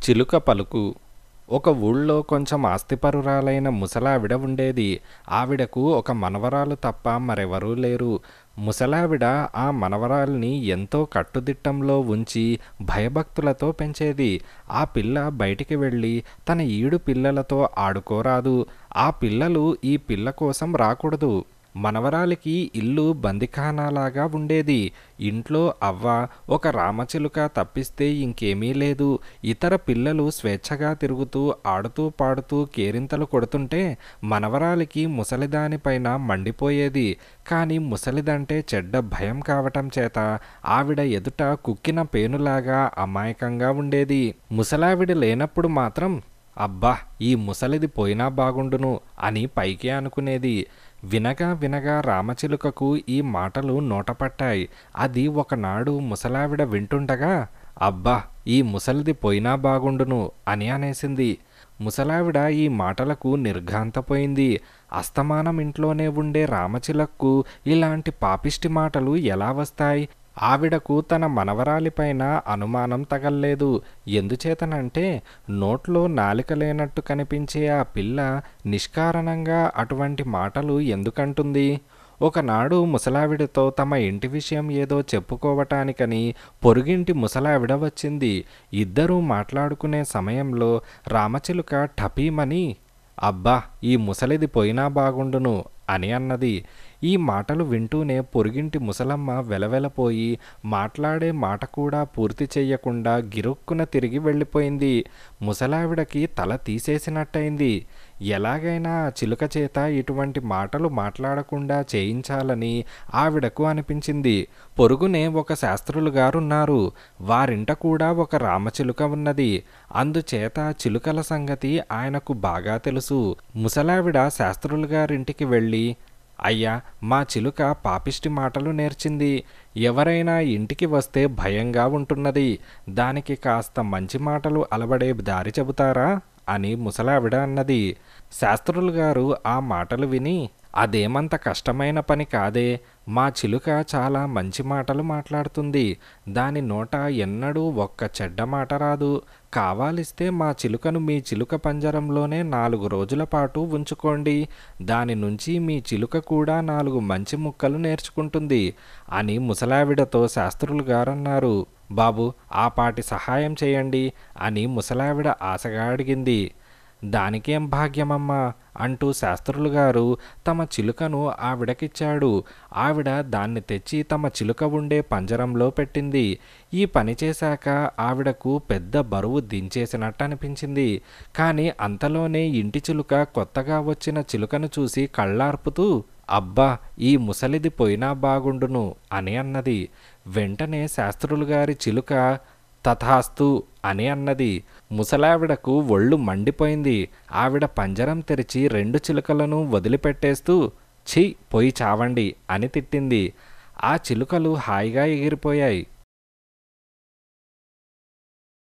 చిలుక పలుకు ఒక ఊళ్ళో కొంచెం ఆస్తిపరురాలైన ముసలావిడ ఉండేది ఆవిడకు ఒక మనవరాలు తప్ప మరెవరూ లేరు ముసలావిడ ఆ మనవరాల్ని ఎంతో కట్టుదిట్టంలో ఉంచి భయభక్తులతో పెంచేది ఆ పిల్ల బయటికి వెళ్ళి తన ఈడు పిల్లలతో ఆడుకోరాదు ఆ పిల్లలు ఈ పిల్ల కోసం రాకూడదు మనవరాలికి ఇల్లు బందిఖానాలాగా ఉండేది ఇంట్లో అవ్వ ఒక రామచిలుక తప్పిస్తే ఇంకేమీ లేదు ఇతర పిల్లలు స్వేచ్ఛగా తిరుగుతూ ఆడుతూ పాడుతూ కేరింతలు కొడుతుంటే మనవరాలికి ముసలిదానిపైన మండిపోయేది కానీ ముసలిదంటే చెడ్డ భయం కావటం చేత ఆవిడ ఎదుట కుక్కిన పేనులాగా అమాయకంగా ఉండేది ముసలావిడ లేనప్పుడు మాత్రం అబ్బా ఈ ముసలిది పోయినా బాగుండును అని పైకే అనుకునేది వినగా వినగా రామచిలుకకు ఈ మాటలు నోటపట్టాయి అది ఒకనాడు ముసలావిడ వింటుండగా అబ్బా ఈ ముసలిది పోయినా బాగుండును అని అనేసింది ముసలావిడ ఈ మాటలకు నిర్ఘాంతపోయింది అస్తమానం ఇంట్లోనే ఉండే రామచిలక్కు ఇలాంటి పాపిష్టి మాటలు ఎలా వస్తాయి ఆవిడకు తన మనవరాలిపైన అనుమానం తగల్లేదు ఎందుచేతనంటే నోట్లో నాలిక లేనట్టు కనిపించే ఆ పిల్ల నిష్కారణంగా అటువంటి మాటలు ఎందుకంటుంది ఒకనాడు ముసలావిడతో తమ ఇంటి విషయం ఏదో చెప్పుకోవటానికని పొరుగింటి ముసలావిడ వచ్చింది ఇద్దరూ మాట్లాడుకునే సమయంలో రామచిలుక ఠపీమని అబ్బా ఈ ముసలిది పోయినా బాగుండును అని అన్నది ఈ మాటలు వింటూనే పొరుగింటి ముసలమ్మ వెలవెలపోయి మాట్లాడే మాట కూడా పూర్తి చెయ్యకుండా గిరుక్కున తిరిగి వెళ్ళిపోయింది ముసలావిడకి తల తీసేసినట్టయింది ఎలాగైనా ఆ చిలుక చేత ఇటువంటి మాటలు మాట్లాడకుండా చేయించాలని ఆవిడకు అనిపించింది పొరుగునే ఒక శాస్త్రులు గారున్నారు వారింట కూడా ఒక రామచిలుక ఉన్నది అందుచేత చిలుకల సంగతి ఆయనకు బాగా తెలుసు ముసలావిడ శాస్త్రులు గారింటికి వెళ్ళి అయ్యా మా చిలుక పాపిష్టి మాటలు నేర్చింది ఎవరైనా ఇంటికి వస్తే భయంగా ఉంటున్నది దానికి కాస్త మంచి మాటలు అలవడే దారి చెబుతారా అని ముసలావిడ అన్నది శాస్త్రులు గారు ఆ మాటలు విని అదేమంత కష్టమైన పని కాదే మా చిలుక చాలా మంచి మాటలు మాట్లాడుతుంది దాని నోట ఎన్నడూ ఒక్క చెడ్డ మాట రాదు కావాలిస్తే మా చిలుకను మీ చిలుక పంజరంలోనే నాలుగు రోజుల పాటు ఉంచుకోండి దాని నుంచి మీ చిలుక కూడా నాలుగు మంచి ముక్కలు నేర్చుకుంటుంది అని ముసలావిడతో శాస్త్రులు గారన్నారు బాబు ఆ పాటి సహాయం చేయండి అని ముసలావిడ ఆశగా అడిగింది దానికేం భాగ్యమమ్మా అంటూ శాస్త్రులు గారు తమ చిలుకను ఆవిడకిచ్చాడు ఆవిడ దాన్ని తెచ్చి తమ చిలుక ఉండే పంజరంలో పెట్టింది ఈ పని చేశాక ఆవిడకు పెద్ద బరువు దించేసినట్టు అనిపించింది కానీ అంతలోనే ఇంటి చిలుక కొత్తగా వచ్చిన చిలుకను చూసి కళ్ళార్పుతూ అబ్బా ఈ ముసలిది పోయినా బాగుండును అని అన్నది వెంటనే శాస్త్రులు గారి చిలుక తథాస్తు అని అన్నది ముసలావిడకు ఒళ్ళు మండిపోయింది ఆవిడ పంజరం తెరిచి రెండు చిలుకలను వదిలిపెట్టేస్తూ ఛీ పోయి చావండి అని తిట్టింది ఆ చిలుకలు హాయిగా ఎగిరిపోయాయి